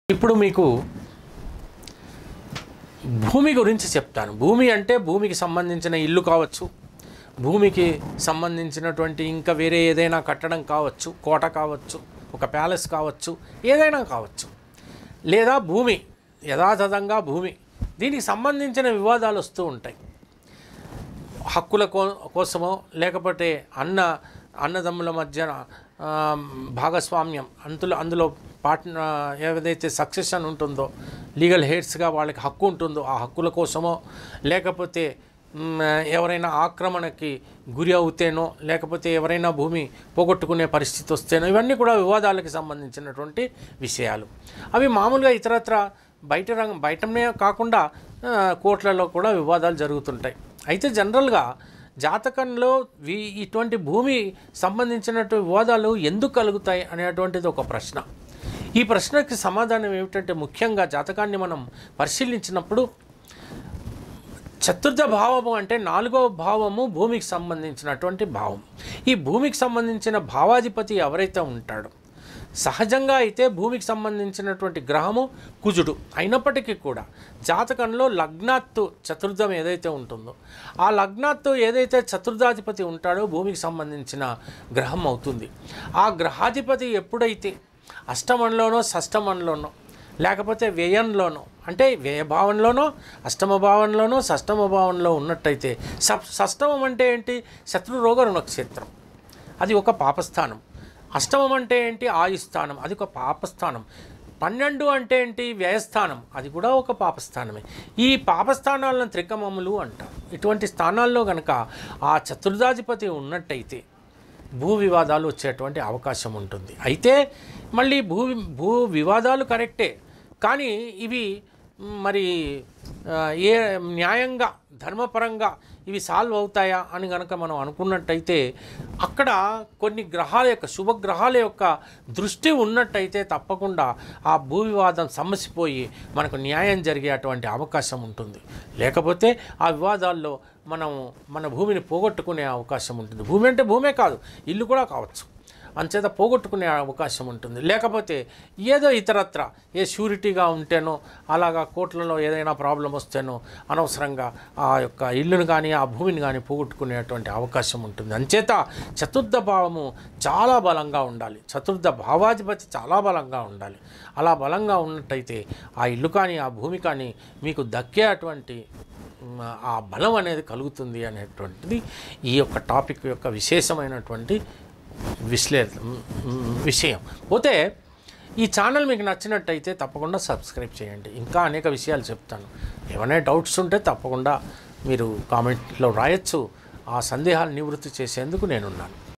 ఇప్పుడు మీకు భూమి గురించి చెప్తాను భూమి అంటే భూమికి సంబంధించిన ఇల్లు కావచ్చు భూమికి సంబంధించినటువంటి ఇంకా వేరే ఏదైనా కట్టడం కావచ్చు కోట కావచ్చు ఒక ప్యాలెస్ కావచ్చు ఏదైనా కావచ్చు లేదా భూమి యథాతథంగా భూమి దీనికి సంబంధించిన వివాదాలు వస్తూ ఉంటాయి హక్కుల కో కోసమో లేకపోతే అన్న అన్నదమ్ముల మధ్య ఆ, భాగస్వామ్యం అందులో అందులో పార్ట్న ఏదైతే సక్సెషన్ ఉంటుందో లీగల్ హెడ్స్గా వాళ్ళకి హక్కు ఉంటుందో ఆ హక్కుల కోసమో లేకపోతే మ్, ఎవరైనా ఆక్రమణకి గురి అవుతేనో లేకపోతే ఎవరైనా భూమి పోగొట్టుకునే పరిస్థితి వస్తేనో ఇవన్నీ కూడా వివాదాలకు సంబంధించినటువంటి విషయాలు అవి మామూలుగా ఇతరత్ర బయట రంగం బయటనే కాకుండా ఆ, కోర్టులలో కూడా వివాదాలు జరుగుతుంటాయి అయితే జనరల్గా జాతకంలో వి ఇటువంటి భూమి సంబంధించినటువంటి వివాదాలు ఎందుకు కలుగుతాయి అనేటువంటిది ఒక ప్రశ్న ఈ ప్రశ్నకి సమాధానం ఏమిటంటే ముఖ్యంగా జాతకాన్ని మనం పరిశీలించినప్పుడు చతుర్థ భావము అంటే నాలుగవ భావము భూమికి సంబంధించినటువంటి భావం ఈ భూమికి సంబంధించిన భావాధిపతి ఎవరైతే ఉంటాడో సహజంగా అయితే భూమికి సంబంధించినటువంటి గ్రహము కుజుడు అయినప్పటికీ కూడా జాతకంలో లగ్నాత్తు చతుర్థం ఏదైతే ఉంటుందో ఆ లగ్నాత్తు ఏదైతే చతుర్థాధిపతి ఉంటాడో భూమికి సంబంధించిన గ్రహం అవుతుంది ఆ గ్రహాధిపతి ఎప్పుడైతే అష్టమంలోనో షష్టమంలోనో లేకపోతే వ్యయంలోనో అంటే వ్యయభావంలోనో అష్టమ భావంలోనో షష్టమ భావంలో ఉన్నట్టయితే సప్ షష్టమం అంటే ఏంటి శత్రు రోగ రుణక్షేత్రం అది ఒక పాపస్థానం అష్టమం అంటే ఏంటి ఆయుస్థానం అది ఒక పాపస్థానం పన్నెండు అంటే ఏంటి వ్యయస్థానం అది కూడా ఒక పాపస్థానమే ఈ పాపస్థానాలను త్రికమములు అంటారు ఇటువంటి స్థానాల్లో కనుక ఆ చతుర్థాధిపతి ఉన్నట్టయితే భూ వివాదాలు వచ్చేటువంటి అవకాశం ఉంటుంది అయితే మళ్ళీ భూ భూ వివాదాలు కరెక్టే కానీ ఇవి మరి ఆ, ఏ న్యాయంగా ధర్మపరంగా ఇవి సాల్వ్ అవుతాయా అని కనుక మనం అనుకున్నట్టయితే అక్కడ కొన్ని గ్రహాల యొక్క శుభగ్రహాల యొక్క దృష్టి ఉన్నట్టయితే తప్పకుండా ఆ భూ వివాదం సమసిపోయి మనకు న్యాయం జరిగేటువంటి అవకాశం ఉంటుంది లేకపోతే ఆ వివాదాల్లో మనం మన భూమిని పోగొట్టుకునే అవకాశం ఉంటుంది భూమి అంటే భూమే కాదు ఇల్లు కూడా కావచ్చు అంచేత పోగొట్టుకునే అవకాశం ఉంటుంది లేకపోతే ఏదో ఇతరత్ర ఏ షూరిటీగా ఉంటేనో అలాగా కోట్లలో ఏదైనా ప్రాబ్లం వస్తేనో అనవసరంగా ఆ యొక్క ఇల్లును కానీ ఆ భూమిని కానీ పోగొట్టుకునేటువంటి అవకాశం ఉంటుంది అంచేత చతుర్థ భావము చాలా బలంగా ఉండాలి చతుర్థ భావాధిపతి చాలా బలంగా ఉండాలి అలా బలంగా ఉన్నట్టయితే ఆ ఇల్లు కానీ ఆ భూమి కానీ మీకు దక్కే అటువంటి మ్, ఆ బలం అనేది కలుగుతుంది అనేటువంటిది ఈ యొక్క టాపిక్ యొక్క విశేషమైనటువంటి విశ్లే మ్, మ్, విషయం పోతే ఈ ఛానల్ మీకు నచ్చినట్టయితే తప్పకుండా సబ్స్క్రైబ్ చేయండి ఇంకా అనేక విషయాలు చెప్తాను ఏమైనా డౌట్స్ ఉంటే తప్పకుండా మీరు కామెంట్లో రాయొచ్చు ఆ సందేహాలు నివృత్తి చేసేందుకు నేనున్నాను